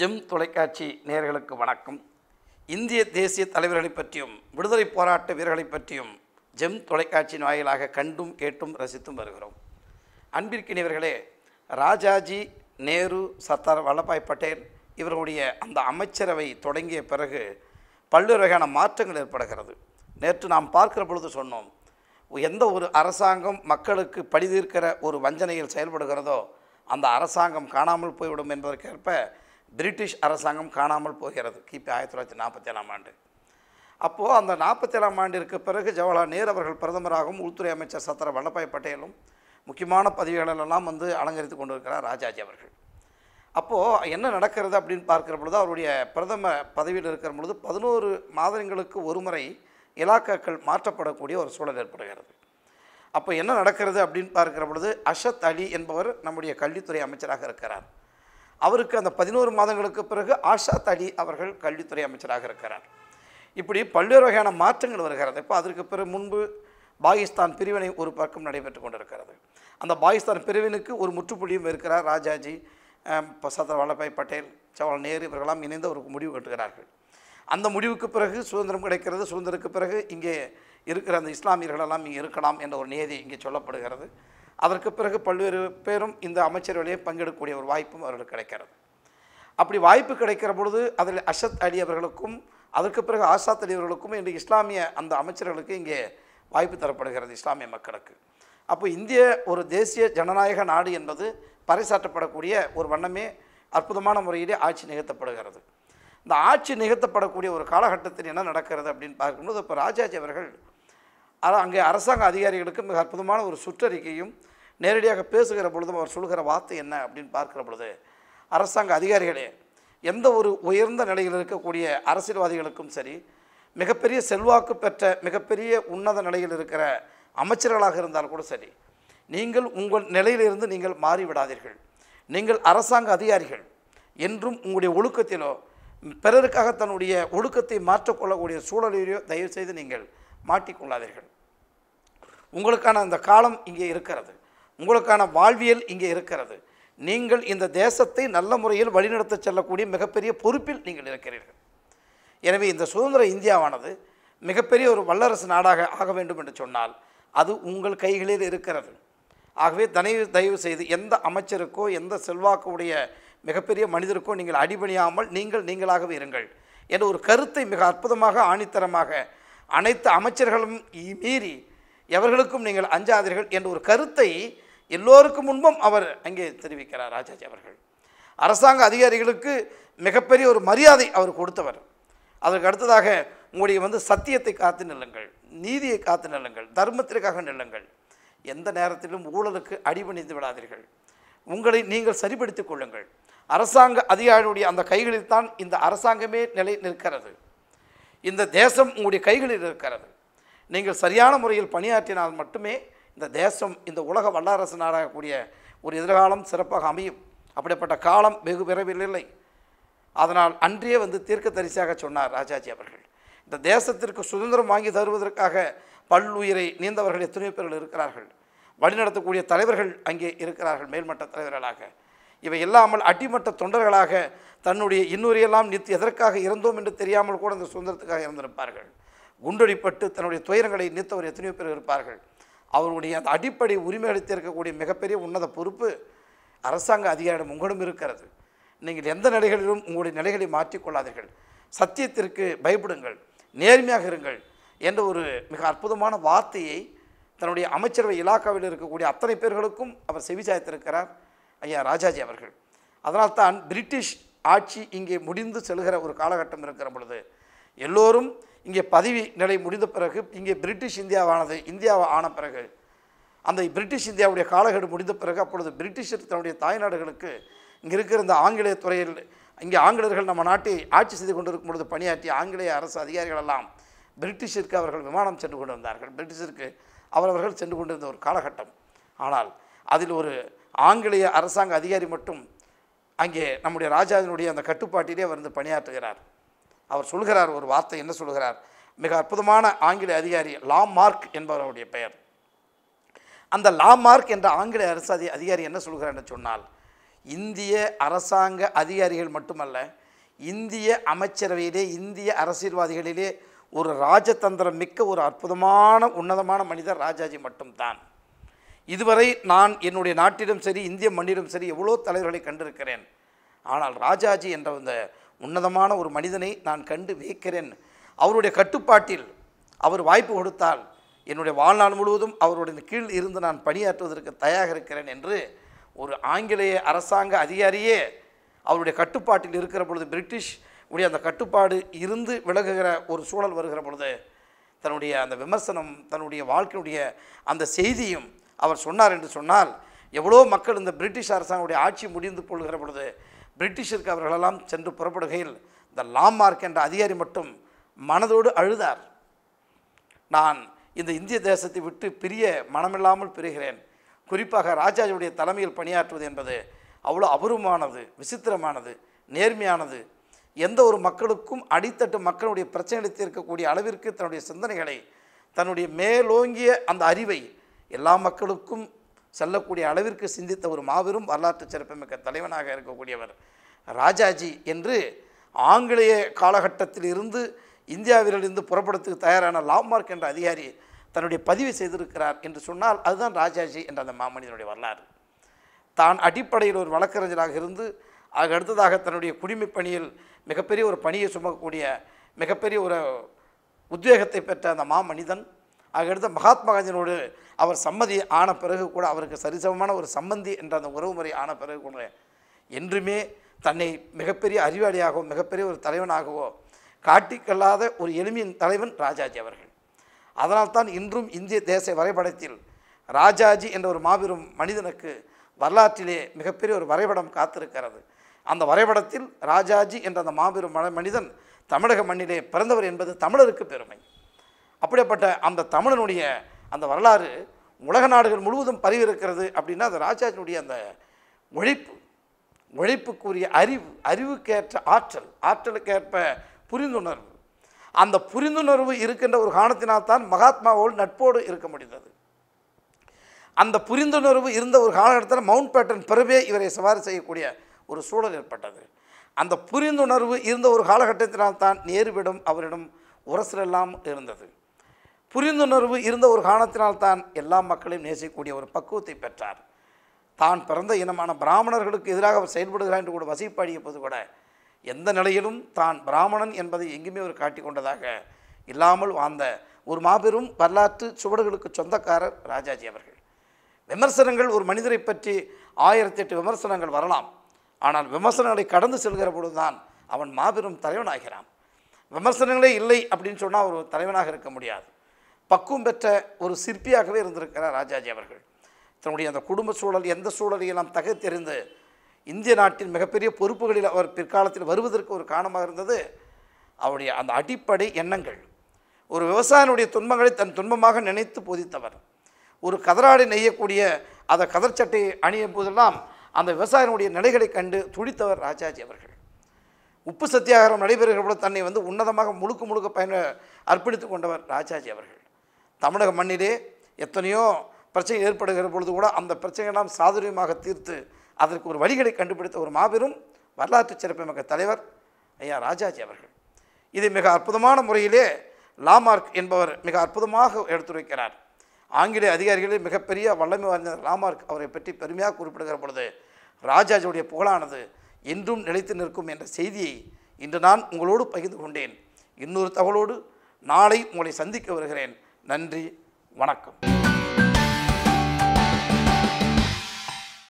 GeM தொலைக்காட்சி நேயர்களுக்கு வணக்கம் இந்திய தேசிய தலைவர்களை பற்றியும் விடுதலை போராட்ட வீரர்களை பற்றியும் ஜெம் தொலைக்காட்சியின் வாயிலாக கண்டும் கேட்டும் ரசித்தும் வருகிறோம் அன்பிற்கினியவர்களே ராஜாஜி நேரு சர்தார் வல்லபாய் பட்டேல் இவர்களுடைய அந்த அமைச்சரவை தொடங்கிய பிறகு பல்வேறு வகையான மாற்றங்கள் ஏற்படுகிறது நேற்று நாம் பார்க்கிற பொழுது சொன்னோம் எந்த ஒரு அரசாங்கம் மக்களுக்கு பழிதீர்க்கிற ஒரு வஞ்சனையில் செயல்படுகிறதோ அந்த அரசாங்கம் காணாமல் போய்விடும் என்பதற்கேற்ப பிரிட்டிஷ் அரசாங்கம் காணாமல் போகிறது கிபி ஆயிரத்தி தொள்ளாயிரத்தி நாற்பத்தி ஏழாம் ஆண்டு அப்போது அந்த நாற்பத்தேழாம் ஆண்டிற்கு பிறகு ஜவஹர்லால் நேரு அவர்கள் பிரதமராகவும் உள்துறை அமைச்சர் சர்தார் வல்லபாய் பட்டேலும் முக்கியமான பதவிகளெல்லாம் வந்து அலங்கரித்து கொண்டிருக்கிறார் ராஜாஜி அவர்கள் அப்போது என்ன நடக்கிறது அப்படின்னு பார்க்கிற பொழுது அவருடைய பிரதம பதவியில் இருக்கிற பொழுது பதினோரு மாதங்களுக்கு ஒரு முறை இலாக்காக்கள் மாற்றப்படக்கூடிய ஒரு சூழல் ஏற்படுகிறது அப்போ என்ன நடக்கிறது அப்படின்னு பார்க்கிற பொழுது அஷத் அலி என்பவர் நம்முடைய கல்வித்துறை அமைச்சராக இருக்கிறார் அவருக்கு அந்த பதினோரு மாதங்களுக்கு பிறகு ஆஷாத் அலி அவர்கள் கல்வித்துறை அமைச்சராக இருக்கிறார் இப்படி பல்வேறு வகையான மாற்றங்கள் வருகிறது இப்போ அதற்கு பிறகு முன்பு பாகிஸ்தான் பிரிவினை ஒரு பக்கம் நடைபெற்று கொண்டிருக்கிறது அந்த பாகிஸ்தான் பிரிவினுக்கு ஒரு முற்றுப்புள்ளியும் இருக்கிறார் ராஜாஜி அஹ், இப்போ சர்தார் வல்லபாய் பட்டேல் ஜவஹர்லால் நேரு இவர்களெல்லாம் இணைந்து ஒரு முடிவு கட்டுகிறார்கள் அந்த முடிவுக்கு பிறகு சுதந்திரம் கிடைக்கிறது சுதந்திரத்துக்கு பிறகு இங்கே இருக்கிற அந்த இஸ்லாமியர்களெல்லாம் இங்கே இருக்கலாம் என்ற ஒரு நியதி இங்கே சொல்லப்படுகிறது அதற்கு பிறகு பல்வேறு பேரும் இந்த அமைச்சரவையிலே பங்கெடுக்கக்கூடிய ஒரு வாய்ப்பும் அவர்களுக்கு கிடைக்கிறது அப்படி வாய்ப்பு கிடைக்கிற பொழுது அதில் அஷத் அலி அவர்களுக்கும் அதற்கு பிறகு ஆசாத் அலி அவர்களுக்கும் இன்று இஸ்லாமிய அந்த அமைச்சர்களுக்கு இங்கே வாய்ப்பு தரப்படுகிறது இஸ்லாமிய மக்களுக்கு அப்போ இந்திய ஒரு தேசிய ஜனநாயக நாடு என்பது பறைசாற்றப்படக்கூடிய ஒரு வண்ணமே அற்புதமான முறையிலே ஆட்சி நிகழ்த்தப்படுகிறது இந்த ஆட்சி நிகழ்த்தப்படக்கூடிய ஒரு காலகட்டத்தில் என்ன நடக்கிறது அப்படின்னு பார்க்கும்போது இப்போ ராஜாஜி அவர்கள் ஆனால் அங்கே அரசாங்க அதிகாரிகளுக்கு மிக அற்புதமான ஒரு சுற்றறிக்கையும் நேரடியாக பேசுகிற பொழுதும் அவர் சொல்கிற வார்த்தை என்ன அப்படின்னு பார்க்கிற பொழுது அரசாங்க அதிகாரிகளே எந்த ஒரு உயர்ந்த நிலையில் இருக்கக்கூடிய அரசியல்வாதிகளுக்கும் சரி மிகப்பெரிய செல்வாக்கு பெற்ற மிகப்பெரிய உன்னத நிலையில் இருக்கிற அமைச்சர்களாக இருந்தால் கூட சரி நீங்கள் உங்கள் நிலையிலிருந்து நீங்கள் மாறிவிடாதீர்கள் நீங்கள் அரசாங்க அதிகாரிகள் என்றும் உங்களுடைய ஒழுக்கத்திலோ பிறருக்காக தன்னுடைய ஒழுக்கத்தை மாற்றக்கொள்ளக்கூடிய சூழலிலேயோ தயவு செய்து நீங்கள் மாட்டிக்கொள்ளாதீர்கள் உங்களுக்கான அந்த காலம் இங்கே இருக்கிறது உங்களுக்கான வாழ்வியல் இங்கே இருக்கிறது நீங்கள் இந்த தேசத்தை நல்ல முறையில் வழிநடத்தச் செல்லக்கூடிய மிகப்பெரிய பொறுப்பில் நீங்கள் இருக்கிறீர்கள் எனவே இந்த சுதந்திர இந்தியாவானது மிகப்பெரிய ஒரு வல்லரசு நாடாக ஆக வேண்டும் என்று சொன்னால் அது உங்கள் கைகளில் இருக்கிறது ஆகவே தயவு தயவு செய்து எந்த அமைச்சருக்கோ எந்த செல்வாக்குடைய மிகப்பெரிய மனிதருக்கோ நீங்கள் அடிபணியாமல் நீங்கள் நீங்களாகவே இருங்கள் என்ற ஒரு கருத்தை மிக அற்புதமாக ஆணித்தரமாக அனைத்து அமைச்சர்களும் இ- மீறி எவர்களுக்கும் நீங்கள் அஞ்சாதீர்கள் என்ற ஒரு கருத்தை எல்லோருக்கும் முன்பும் அவர் அங்கே தெரிவிக்கிறார் ராஜாஜி அவர்கள் அரசாங்க அதிகாரிகளுக்கு மிகப்பெரிய ஒரு மரியாதை அவர் கொடுத்தவர் அதற்கு அடுத்ததாக உங்களுடைய வந்து சத்தியத்தை காத்து நில்லுங்கள் நீதியை காத்து நில்லுங்கள் தர்மத்திற்காக நில்லுங்கள் எந்த நேரத்திலும் ஊழலுக்கு அடிபணிந்து விடாதீர்கள் உங்களை நீங்கள் சரிப்படுத்திக் கொள்ளுங்கள் அரசாங்க அதிகாரிகளுடைய அந்த கைகளில் தான் இந்த அரசாங்கமே நிலை நிற்கிறது இந்த தேசம் உங்களுடைய கைகளில் இருக்கிறது நீங்கள் சரியான முறையில் பணியாற்றினால் மட்டுமே இந்த தேசம் இந்த உலக வல்லரசு நாடாகக்கூடிய ஒரு எதிர்காலம் சிறப்பாக அமையும் அப்படிப்பட்ட காலம் வெகு விரைவில் இல்லை அதனால் அன்றே வந்து தீர்க்கதரிசியாக சொன்னார் ராஜாஜி அவர்கள் இந்த தேசத்திற்கு சுதந்திரம் வாங்கி தருவதற்காக பல்லுயிரை நீந்தவர்கள் எத்தனையோ பேர்கள் இருக்கிறார்கள் வழிநடத்தக்கூடிய தலைவர்கள் அங்கே இருக்கிறார்கள் மேல்மட்ட தலைவர்களாக இவை இல்லாமல் அடிமட்ட தொண்டர்களாக தன்னுடைய இன்னுரையெல்லாம் நித்து எதற்காக இருந்தோம் என்று தெரியாமல் கூட இந்த சுதந்திரத்துக்காக இருந்திருப்பார்கள் குண்டடிப்பட்டு தன்னுடைய துயரங்களை நீத்தவர் எத்தனையோ பேர் இருப்பார்கள் அவருடைய அந்த அடிப்படை உரிமைகளை தீர்க்கக்கூடிய மிகப்பெரிய உன்னத பொறுப்பு அரசாங்க அதிகாரிடம் உங்களிடம் இருக்கிறது நீங்கள் எந்த நிலைகளிலும் உங்களுடைய நிலைகளை மாற்றிக்கொள்ளாதீர்கள் சத்தியத்திற்கு பயப்படுங்கள் நேர்மையாக இருங்கள் என்ற ஒரு மிக அற்புதமான வார்த்தையை தன்னுடைய அமைச்சரவை இலாக்காவில் இருக்கக்கூடிய அத்தனை பேர்களுக்கும் அவர் செவிசாய்த்திருக்கிறார் ஐயா ராஜாஜி அவர்கள் அதனால்தான் பிரிட்டிஷ் ஆட்சி இங்கே முடிந்து செல்கிற ஒரு காலகட்டம் இருக்கிற பொழுது எல்லோரும் இங்கே பதவி நிலை முடிந்த பிறகு இங்கே பிரிட்டிஷ் இந்தியாவானது இந்தியாவை ஆன பிறகு அந்த பிரிட்டிஷ் இந்தியாவுடைய காலகெடு முடிந்த பிறகு அப்பொழுது பிரிட்டிஷர் தன்னுடைய தாய்நாடுகளுக்கு இங்கே இருக்கிற இந்த ஆங்கிலேய துறையில் இங்கே ஆங்கிலேயர்கள் நம்ம நாட்டை ஆட்சி செய்து கொண்டிருக்கும் பொழுது பணியாற்றிய ஆங்கிலேய அரசு அதிகாரிகள் எல்லாம் பிரிட்டிஷிற்கு அவர்கள் விமானம் சென்று கொண்டு வந்தார்கள் பிரிட்டிஷிற்கு அவரவர்கள் சென்று கொண்டிருந்த ஒரு காலகட்டம் ஆனால் அதில் ஒரு ஆங்கிலேய அரசாங்க அதிகாரி மட்டும் அங்கே நம்முடைய ராஜாவினுடைய அந்த கட்டுப்பாட்டிலே அவர் வந்து பணியாற்றுகிறார் அவர் சொல்கிறார் ஒரு வார்த்தை என்ன சொல்கிறார் மிக அற்புதமான ஆங்கில அதிகாரி லாம் மார்க் என்பவருடைய பெயர் அந்த லாமார்க் என்ற ஆங்கில அரசு அதி அதிகாரி என்ன சொல்கிறார் என்று சொன்னால் இந்திய அரசாங்க அதிகாரிகள் மட்டுமல்ல இந்திய அமைச்சரவையிலே இந்திய அரசியல்வாதிகளிலே ஒரு ராஜதந்திரம் மிக்க ஒரு அற்புதமான உன்னதமான மனிதர் ராஜாஜி மட்டும்தான் இதுவரை நான் என்னுடைய நாட்டிலும் சரி இந்திய மண்ணிலும் சரி எவ்வளோ தலைவர்களை கண்டிருக்கிறேன் ஆனால் ராஜாஜி என்ற இந்த உன்னதமான ஒரு மனிதனை நான் கண்டு வியக்கிறேன் அவருடைய கட்டுப்பாட்டில் அவர் வாய்ப்பு கொடுத்தால் என்னுடைய வாழ்நாள் முழுவதும் அவருடைய கீழ் இருந்து நான் பணியாற்றுவதற்கு தயாராக இருக்கிறேன் என்று ஒரு ஆங்கிலேய அரசாங்க அதிகாரியே அவருடைய கட்டுப்பாட்டில் இருக்கிற பொழுது பிரிட்டிஷ் உடைய அந்த கட்டுப்பாடு இருந்து விலகுகிற ஒரு சூழல் வருகிற பொழுது தன்னுடைய அந்த விமர்சனம் தன்னுடைய வாழ்க்கையுடைய அந்த செய்தியும் அவர் சொன்னார் என்று சொன்னால் எவ்வளோ மக்கள் இந்த பிரிட்டிஷ் அரசாங்கத்துடைய ஆட்சி முடிந்து கொள்கிற பொழுது பிரிட்டிஷிற்கு அவர்களெல்லாம் சென்று புறப்படுகையில் இந்த லாமார்க் என்ற அதிகாரி மட்டும் மனதோடு அழுதார் நான் இந்த இந்திய தேசத்தை விட்டு பிரிய மனமில்லாமல் பிரிகிறேன் குறிப்பாக ராஜாஜியுடைய தலைமையில் பணியாற்றுவது என்பது அவ்வளோ அபூர்வமானது விசித்திரமானது நேர்மையானது எந்த ஒரு மக்களுக்கும் அடித்தட்டு மக்களுடைய பிரச்சனைகளை தீர்க்கக்கூடிய அளவிற்கு தன்னுடைய சிந்தனைகளை தன்னுடைய மேலோங்கிய அந்த அறிவை எல்லா மக்களுக்கும் செல்லக்கூடிய அளவிற்கு சிந்தித்த ஒரு மாபெரும் வரலாற்று சிறப்புமிக்க தலைவனாக இருக்கக்கூடியவர் ராஜாஜி என்று ஆங்கிலேய காலகட்டத்தில் இருந்து இந்தியாவிலிருந்து புறப்படுறதுக்கு தயாரான லாமார்க் என்ற அதிகாரி தன்னுடைய பதிவு செய்திருக்கிறார் என்று சொன்னால் அதுதான் ராஜாஜி என்ற அந்த மாமனிதனுடைய வரலாறு தான் அடிப்படையில் ஒரு வழக்கறிஞராக இருந்து அதுக்கு அடுத்ததாக தன்னுடைய குடிமைப் பணியில் மிகப்பெரிய ஒரு பணியை சுமக்கக்கூடிய மிகப்பெரிய ஒரு உத்வேகத்தை பெற்ற அந்த மாமனிதன் அதுக்கடுத்து மகாத்மா காந்தியினோடு அவர் சம்மதி ஆன பிறகு கூட அவருக்கு சரிசமமான ஒரு சம்பந்தி என்ற அந்த உறவுமுறை ஆன பிறகு கூட என்றுமே தன்னை மிகப்பெரிய அறிவாளியாகவோ மிகப்பெரிய ஒரு தலைவனாகவோ காட்டிக்கொள்ளாத ஒரு எளிமையின் தலைவன் ராஜாஜி அவர்கள் அதனால்தான் இன்றும் இந்திய தேச வரைபடத்தில் ராஜாஜி என்ற ஒரு மாபெரும் மனிதனுக்கு வரலாற்றிலே மிகப்பெரிய ஒரு வரைபடம் காத்திருக்கிறது அந்த வரைபடத்தில் ராஜாஜி என்ற அந்த மாபெரும் ம- மனிதன் தமிழக மண்ணிலே பிறந்தவர் என்பது தமிழருக்கு பெருமை அப்படிப்பட்ட அந்த தமிழனுடைய அந்த வரலாறு உலக நாடுகள் முழுவதும் பரவி இருக்கிறது அப்படின்னா அது ராஜாஜினுடைய அந்த உழைப்பு உழைப்புக்குரிய அறிவு அறிவுக்கேற்ற ஆற்றல் ஆற்றலுக்கேற்ப புரிந்துணர்வு அந்த புரிந்துணர்வு இருக்கின்ற ஒரு காரணத்தினால்தான் மகாத்மாவோடு நட்போடு இருக்க முடிந்தது அந்த புரிந்துணர்வு இருந்த ஒரு காலகட்டத்தில் மவுண்ட் பேட்டன் பிறவே இவரை சவாரி செய்யக்கூடிய ஒரு சூழல் ஏற்பட்டது அந்த புரிந்துணர்வு இருந்த ஒரு காலகட்டத்தினால்தான் நேருவிடம் அவரிடம் உரசலெல்லாம் இருந்தது புரிந்துணர்வு இருந்த ஒரு காரணத்தினால்தான் எல்லா மக்களையும் நேசிக்கக்கூடிய ஒரு பக்குவத்தை பெற்றார் தான் பிறந்த இனமான பிராமணர்களுக்கு எதிராக அவர் செயல்படுகிறார் என்று கூட வசிப்பாடிய போது கூட எந்த நிலையிலும் தான் பிராமணன் என்பதை எங்குமே அவர் காட்டிக் கொண்டதாக இல்லாமல் வாழ்ந்த ஒரு மாபெரும் வரலாற்று சுவடுகளுக்கு சொந்தக்காரர் ராஜாஜி அவர்கள் விமர்சனங்கள் ஒரு மனிதரை பற்றி ஆயிரத்தி எட்டு விமர்சனங்கள் வரலாம் ஆனால் விமர்சனங்களை கடந்து செல்கிற பொழுதுதான் அவன் மாபெரும் தலைவனாகிறான் விமர்சனங்களே இல்லை அப்படின்னு சொன்னால் ஒரு தலைவனாக இருக்க முடியாது பக்குவம் பெற்ற ஒரு சிற்பியாகவே இருந்திருக்கிறார் ராஜாஜி அவர்கள் தன்னுடைய அந்த குடும்ப சூழல் எந்த சூழலையெல்லாம் தகத்தெறிந்து இந்திய நாட்டின் மிகப்பெரிய பொறுப்புகளில் அவர் பிற்காலத்தில் வருவதற்கு ஒரு காரணமாக இருந்தது அவருடைய அந்த அடிப்படை எண்ணங்கள் ஒரு விவசாயினுடைய துன்பங்களை தன் துன்பமாக நினைத்து போதித்தவர் ஒரு கதராடை நெய்யக்கூடிய அந்த கதர் சட்டை அணியும் போதெல்லாம் அந்த விவசாயினுடைய நிலைகளை கண்டு துடித்தவர் ராஜாஜி அவர்கள் உப்பு சத்தியாகிரம் நடைபெறுகிற பொழுது தன்னை வந்து உன்னதமாக முழுக்க முழுக்க பயன அர்ப்பணித்து கொண்டவர் ராஜாஜி அவர்கள் தமிழக மண்ணிலே எத்தனையோ பிரச்சனை ஏற்படுகிற பொழுது கூட அந்த பிரச்சனையெல்லாம் சாதுரியமாக தீர்த்து அதற்கு ஒரு வழிகளை கண்டுபிடித்த ஒரு மாபெரும் வரலாற்று சிறப்புமிக்க தலைவர் ஐயா ராஜாஜி அவர்கள் இதை மிக அற்புதமான முறையிலே லாமார்க் என்பவர் மிக அற்புதமாக எடுத்துரைக்கிறார் ஆங்கிலேய அதிகாரிகளே மிகப்பெரிய வல்லமை வாய்ந்த லாமார்க் அவரை பற்றி பெருமையாக குறிப்பிடுகிற பொழுது ராஜாஜியுடைய புகழானது என்றும் நிலைத்து நிற்கும் என்ற செய்தியை இன்று நான் உங்களோடு பகிர்ந்து கொண்டேன் இன்னொரு தகவலோடு நாளை உங்களை சந்திக்க வருகிறேன் நன்றி வணக்கம்